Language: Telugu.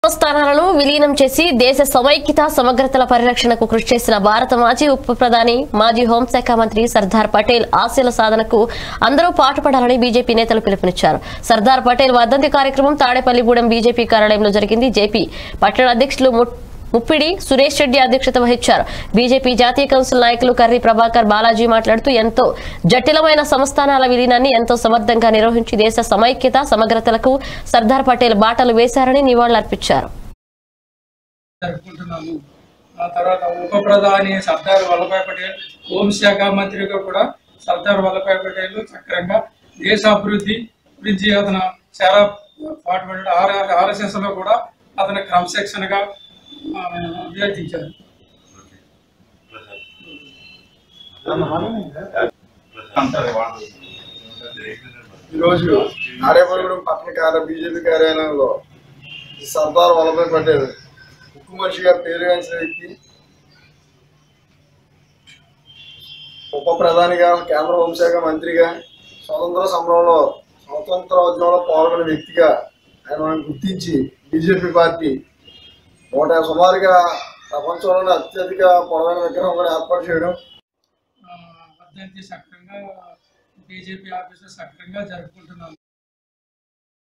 స్థానాలను విలీనం చేసి దేశ సమైక్యత సమగ్రతల పరిరక్షణకు కృషి చేసిన భారత మాజీ ఉప ప్రధాని మాజీ హోంశాఖ మంత్రి సర్దార్ పటేల్ ఆశయాల సాధనకు అందరూ పాటుపడాలని బీజేపీ నేతలు పిలుపునిచ్చారు సర్దార్ పటేల్ వర్ధంతి కార్యక్రమం తాడేపల్లిగూడెం బీజేపీ కార్యాలయంలో జరిగింది జేపీ పట్టణ అధ్యక్షులు ము- ముప్పిడి సురేష్ రెడ్డి అధ్యక్షత వహించారు బీజేపీ జాతీయ కౌన్సిల్ నాయకులు కర్రి ప్రభాకర్ బాలాజీ మాట్లాడుతూ ఎంతో జటిలమైన సంస్థానాల విలీనాన్ని ఎంతో సమర్థంగా నిర్వహించి దేశ సమైక్యత సమగ్రతలకు సర్దార్ పటేల్ బాటలు వేశారని నివాళులర్పించారు జరుపుకుంటున్నాము ఆ తర్వాత ఉప ప్రధాని సర్దార్ వల్లభాయ్ పటేల్ హోంశాఖ మంత్రిగా కూడా సర్దార్ వల్లభాయ్ పటేల్ చక్రంగా దేశ అభివృద్ధి గురించి అతను చాలా పాటుపడ్డాడు ఆర్ ఆర్ఎస్ఎస్ లో కూడా అతను క్రమశిక్షణగా ఆ, అభ్యర్థించారు ఈరోజు ఆడేపల్లిగూడెం పట్టణ కార్య బీజేపీ కార్యాలయంలో ఈ సర్దార్ వల్లభాయ్ పటేల్ ఉక్కు మనిషిగా పేరుగాంచిన వ్యక్తి ఉప ప్రధానిగా కేంద్ర హోంశాఖ మంత్రిగా స్వతంత్ర సమరంలో స్వతంత్ర ఉద్యమంలో పాల్గొన్న వ్యక్తిగా ఆయన మనం గుర్తించి బీజేపీ పార్టీ నూట సుమారుగా ప్రపంచంలోనే అత్యధిక పొడవైన విగ్రహం కూడా ఏర్పాటు చేయడం ఆ, వర్ధంతి సక్రంగా బీజేపీ ఆఫీసులో సక్రంగా జరుపుకుంటున్నాము